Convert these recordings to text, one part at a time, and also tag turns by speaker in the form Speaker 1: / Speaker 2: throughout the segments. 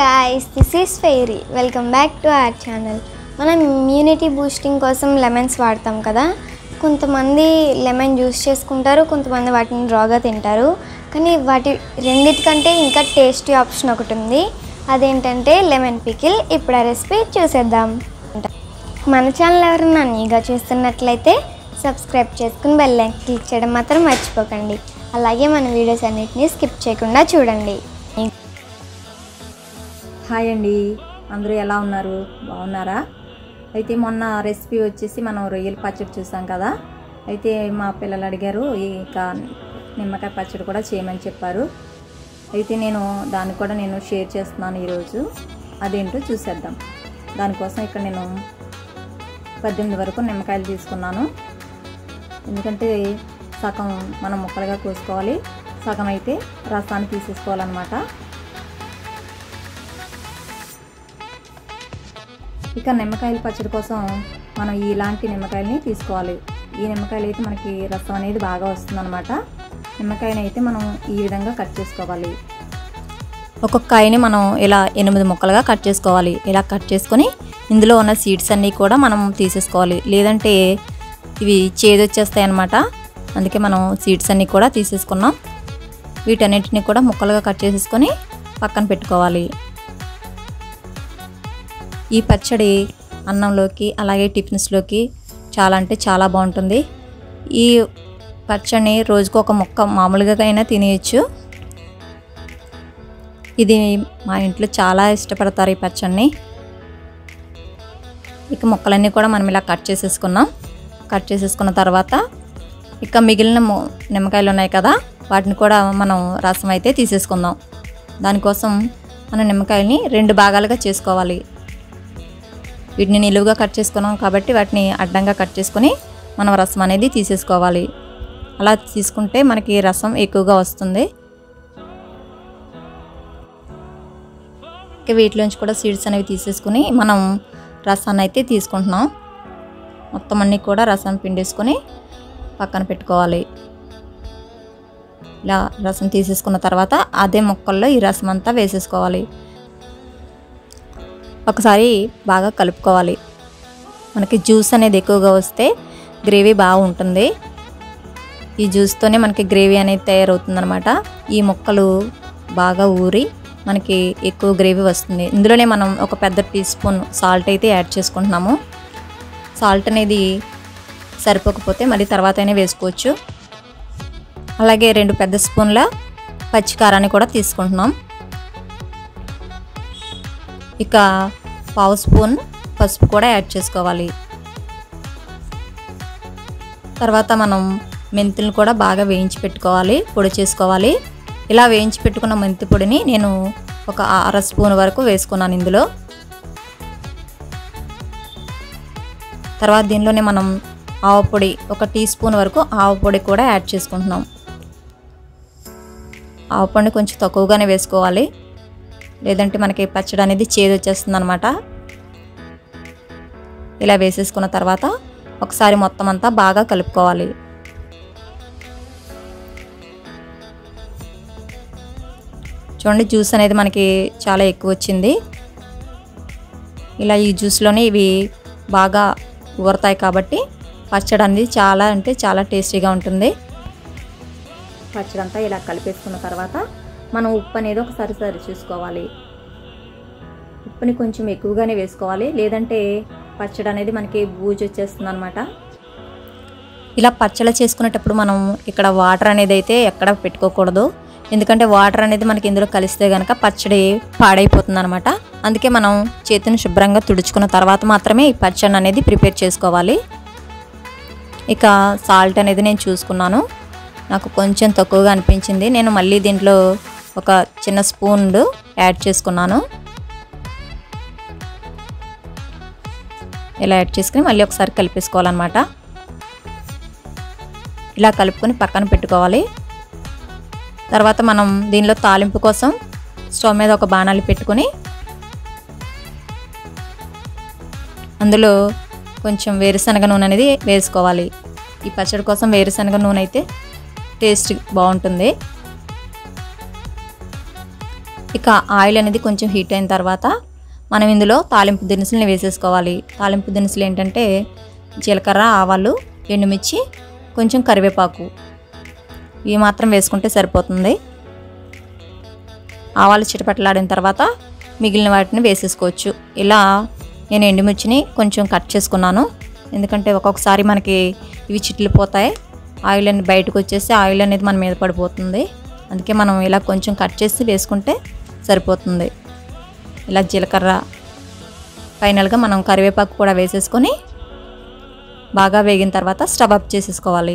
Speaker 1: guys this is fairy welcome back to our channel మనం immunity boosting కోసం lemons వాడతాం కదా కొంతమంది లెమన్ జ్యూస్ చేసుకుంటారు కొంతమంది వాటిని రాగా తింటారు కానీ వాటి రెండిటికంటే ఇంకా టేస్టీ ఆప్షన్ ఒకటి ఉంది అదేంటంటే లెమన్ పికిల్ ఇప్పుడు ఆ రెసిపీ చూసేద్దాం మన ఛానల్ ఎవరైనా నీగా చూస్తున్నట్లయితే సబ్స్క్రైబ్ చేసుకుని బెల్ లైక్ క్లిక్ చేయడం మాత్రం మర్చిపోకండి అలాగే మన వీడియోస్ అన్నిటిని స్కిప్ చేయకుండా చూడండి
Speaker 2: హాయ్ అండి అందరూ ఎలా ఉన్నారు బాగున్నారా అయితే మొన్న రెసిపీ వచ్చేసి మనం రొయ్యల పచ్చడి చూసాం కదా అయితే మా పిల్లలు అడిగారు ఇక నిమ్మకాయ పచ్చడి కూడా చేయమని చెప్పారు అయితే నేను దాన్ని కూడా నేను షేర్ చేస్తున్నాను ఈరోజు అదేంటో చూసేద్దాం దానికోసం ఇక్కడ నేను పద్దెనిమిది వరకు నిమ్మకాయలు తీసుకున్నాను ఎందుకంటే సగం మనం ముక్కలుగా కోసుకోవాలి సగం అయితే రసాన్ని తీసేసుకోవాలన్నమాట ఇక నిమ్మకాయల పచ్చడి కోసం మనం ఇలాంటి నిమ్మకాయలని తీసుకోవాలి ఈ నిమ్మకాయలు అయితే మనకి రసం అనేది బాగా వస్తుందన్నమాట నిమ్మకాయని అయితే మనం ఈ విధంగా కట్ చేసుకోవాలి ఒక్కొక్క కాయని మనం ఇలా ఎనిమిది ముక్కలుగా కట్ చేసుకోవాలి ఇలా కట్ చేసుకొని ఇందులో ఉన్న సీడ్స్ అన్నీ కూడా మనం తీసేసుకోవాలి లేదంటే ఇవి చేదొచ్చేస్తాయి అన్నమాట అందుకే మనం సీడ్స్ అన్నీ కూడా తీసేసుకున్నాం వీటన్నిటిని కూడా ముక్కలుగా కట్ చేసేసుకొని పక్కన పెట్టుకోవాలి ఈ పచ్చడి అన్నంలోకి అలాగే టిఫిన్స్లోకి చాలా అంటే చాలా బాగుంటుంది ఈ పచ్చడిని రోజుకు ఒక ముక్క మామూలుగా అయినా తినేయచ్చు ఇది మా ఇంట్లో చాలా ఇష్టపడతారు ఈ పచ్చడిని ఇక ముక్కలన్నీ కూడా మనం ఇలా కట్ చేసేసుకున్నాం కట్ చేసేసుకున్న తర్వాత ఇక మిగిలిన ము- నిమ్మకాయలు ఉన్నాయి కదా వాటిని కూడా మనం రసం అయితే తీసేసుకుందాం దానికోసం మనం నిమ్మకాయల్ని రెండు భాగాలుగా చేసుకోవాలి వీటిని నిలువుగా కట్ చేసుకున్నాం కాబట్టి వాటిని అడ్డంగా కట్ చేసుకొని మనం రసం అనేది తీసేసుకోవాలి అలా తీసుకుంటే మనకి రసం ఎక్కువగా వస్తుంది ఇక వీటిలోంచి కూడా సీడ్స్ అనేవి తీసేసుకుని మనం రసాన్ని అయితే తీసుకుంటున్నాం మొత్తం అన్నీ కూడా రసం పిండేసుకొని పక్కన పెట్టుకోవాలి ఇలా రసం తీసేసుకున్న తర్వాత అదే ముక్కల్లో ఈ రసం అంతా వేసేసుకోవాలి ఒకసారి బాగా కలుపుకోవాలి మనకి జ్యూస్ అనేది ఎక్కువగా వస్తే గ్రేవీ బాగా ఉంటుంది ఈ జ్యూస్తోనే మనకి గ్రేవీ అనేది తయారవుతుందన్నమాట ఈ ముక్కలు బాగా ఊరి మనకి ఎక్కువ గ్రేవీ వస్తుంది ఇందులోనే మనం ఒక పెద్ద టీ స్పూన్ సాల్ట్ అయితే యాడ్ చేసుకుంటున్నాము సాల్ట్ అనేది సరిపోకపోతే మళ్ళీ తర్వాత అయినా వేసుకోవచ్చు అలాగే రెండు పెద్ద స్పూన్ల పచ్చికారాన్ని కూడా తీసుకుంటున్నాం ఇక పావు స్పూన్ పసుపు కూడా యాడ్ చేసుకోవాలి తర్వాత మనం మెంతులను కూడా బాగా వేయించి పెట్టుకోవాలి పొడి చేసుకోవాలి ఇలా వేయించి పెట్టుకున్న మెంతి పొడిని నేను ఒక అర స్పూన్ వరకు వేసుకున్నాను ఇందులో తర్వాత దీనిలోనే మనం ఆవు పొడి ఒక టీ స్పూన్ వరకు ఆవు పొడి కూడా యాడ్ చేసుకుంటున్నాం ఆవు పొడిని కొంచెం తక్కువగానే వేసుకోవాలి లేదంటే మనకి పచ్చడి అనేది చేదు వచ్చేస్తుంది అనమాట ఇలా వేసేసుకున్న తర్వాత ఒకసారి మొత్తం అంతా బాగా కలుపుకోవాలి చూడండి జ్యూస్ అనేది మనకి చాలా ఎక్కువ వచ్చింది ఇలా ఈ జ్యూస్లోనే ఇవి బాగా ఊరతాయి కాబట్టి పచ్చడి అనేది చాలా అంటే చాలా టేస్టీగా ఉంటుంది పచ్చడి అంతా ఇలా కలిపేసుకున్న తర్వాత మనం ఉప్పు అనేది ఒకసారి సరి చూసుకోవాలి ఉప్పుని కొంచెం ఎక్కువగానే వేసుకోవాలి లేదంటే పచ్చడి అనేది మనకి బూజు వచ్చేస్తుంది అనమాట ఇలా పచ్చడి చేసుకునేటప్పుడు మనం ఇక్కడ వాటర్ అనేది అయితే ఎక్కడ పెట్టుకోకూడదు ఎందుకంటే వాటర్ అనేది మనకి ఇందులో కలిస్తే కనుక పచ్చడి పాడైపోతుంది అనమాట అందుకే మనం చేతిని శుభ్రంగా తుడుచుకున్న తర్వాత మాత్రమే ఈ పచ్చడి అనేది ప్రిపేర్ చేసుకోవాలి ఇక సాల్ట్ అనేది నేను చూసుకున్నాను నాకు కొంచెం తక్కువగా అనిపించింది నేను మళ్ళీ దీంట్లో ఒక చిన్న స్పూన్ యాడ్ చేసుకున్నాను ఇలా యాడ్ చేసుకుని మళ్ళీ ఒకసారి కలిపేసుకోవాలన్నమాట ఇలా కలుపుకొని పక్కన పెట్టుకోవాలి తర్వాత మనం దీనిలో తాలింపు కోసం స్టవ్ మీద ఒక బాణాలు పెట్టుకొని అందులో కొంచెం వేరుశనగ నూనె అనేది వేసుకోవాలి ఈ పచ్చడి కోసం వేరుశనగ నూనె అయితే టేస్ట్ బాగుంటుంది ఇక ఆయిల్ అనేది కొంచెం హీట్ అయిన తర్వాత మనం ఇందులో తాలింపు దినుసుల్ని వేసేసుకోవాలి తాలింపు దినుసులు ఏంటంటే జీలకర్ర ఆవాలు ఎండుమిర్చి కొంచెం కరివేపాకు ఇవి మాత్రం వేసుకుంటే సరిపోతుంది ఆవాలు చిటపట్లాడిన తర్వాత మిగిలిన వాటిని వేసేసుకోవచ్చు ఇలా నేను ఎండుమిర్చిని కొంచెం కట్ చేసుకున్నాను ఎందుకంటే ఒక్కొక్కసారి మనకి ఇవి చిట్లిపోతాయి ఆయిల్ అనేది బయటకు వచ్చేసి ఆయిల్ అనేది మన మీద పడిపోతుంది అందుకే మనం ఇలా కొంచెం కట్ చేసి వేసుకుంటే సరిపోతుంది ఇలా జీలకర్ర ఫైనల్గా మనం కరివేపాకు కూడా వేసేసుకొని బాగా వేగిన తర్వాత స్టవ్ అప్ చేసేసుకోవాలి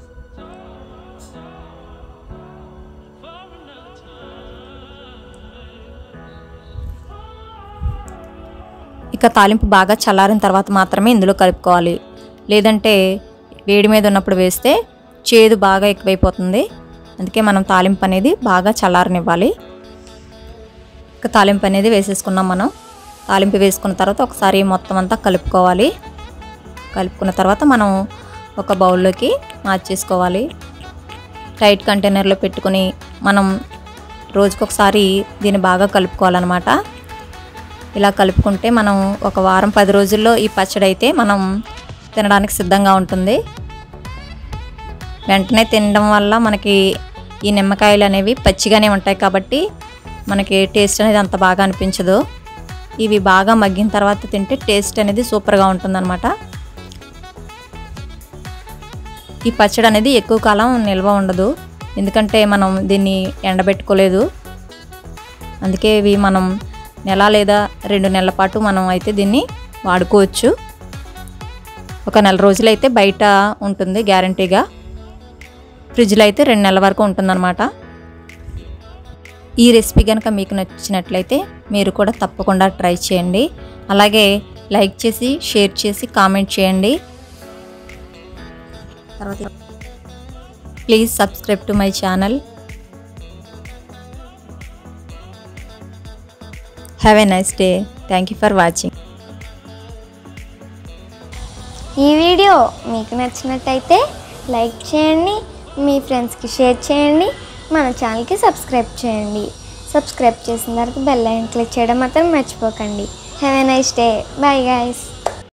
Speaker 2: ఇక తాలింపు బాగా చల్లారిన తర్వాత మాత్రమే ఇందులో కలుపుకోవాలి లేదంటే వేడి మీద ఉన్నప్పుడు వేస్తే చేదు బాగా ఎక్కువైపోతుంది అందుకే మనం తాలింపు అనేది బాగా చల్లారనివ్వాలి ఇక తాలింపు అనేది వేసేసుకున్నాం మనం తాలింపు వేసుకున్న తర్వాత ఒకసారి మొత్తం అంతా కలుపుకోవాలి కలుపుకున్న తర్వాత మనం ఒక బౌల్లోకి మార్చేసుకోవాలి టైట్ కంటైనర్లో పెట్టుకొని మనం రోజుకొకసారి దీన్ని బాగా కలుపుకోవాలన్నమాట ఇలా కలుపుకుంటే మనం ఒక వారం పది రోజుల్లో ఈ పచ్చడి అయితే మనం తినడానికి సిద్ధంగా ఉంటుంది వెంటనే తినడం వల్ల మనకి ఈ నిమ్మకాయలు అనేవి పచ్చిగానే ఉంటాయి కాబట్టి మనకి టేస్ట్ అనేది అంత బాగా అనిపించదు ఇవి బాగా మగ్గిన తర్వాత తింటే టేస్ట్ అనేది సూపర్గా ఉంటుందన్నమాట ఈ పచ్చడి అనేది ఎక్కువ కాలం నిల్వ ఉండదు ఎందుకంటే మనం దీన్ని ఎండబెట్టుకోలేదు అందుకే ఇవి మనం నెల లేదా రెండు నెలల పాటు మనం అయితే దీన్ని వాడుకోవచ్చు ఒక నెల రోజులైతే బయట ఉంటుంది గ్యారంటీగా ఫ్రిడ్జ్లో అయితే రెండు నెలల వరకు ఉంటుందన్నమాట ఈ రెసిపీ కనుక మీకు నచ్చినట్లయితే మీరు కూడా తప్పకుండా ట్రై చేయండి అలాగే లైక్ చేసి షేర్ చేసి కామెంట్ చేయండి తర్వాత please subscribe to my channel have a nice day thank you for watching
Speaker 1: ఈ వీడియో మీకు నచ్చినట్టయితే లైక్ చేయండి మీ ఫ్రెండ్స్కి షేర్ చేయండి మన ఛానల్కి సబ్స్క్రైబ్ చేయండి సబ్స్క్రైబ్ చేసిన తర్వాత బెల్ ఐకాన్ క్లిక్ చేయడం మాత్రం మర్చిపోకండి have a nice day bye guys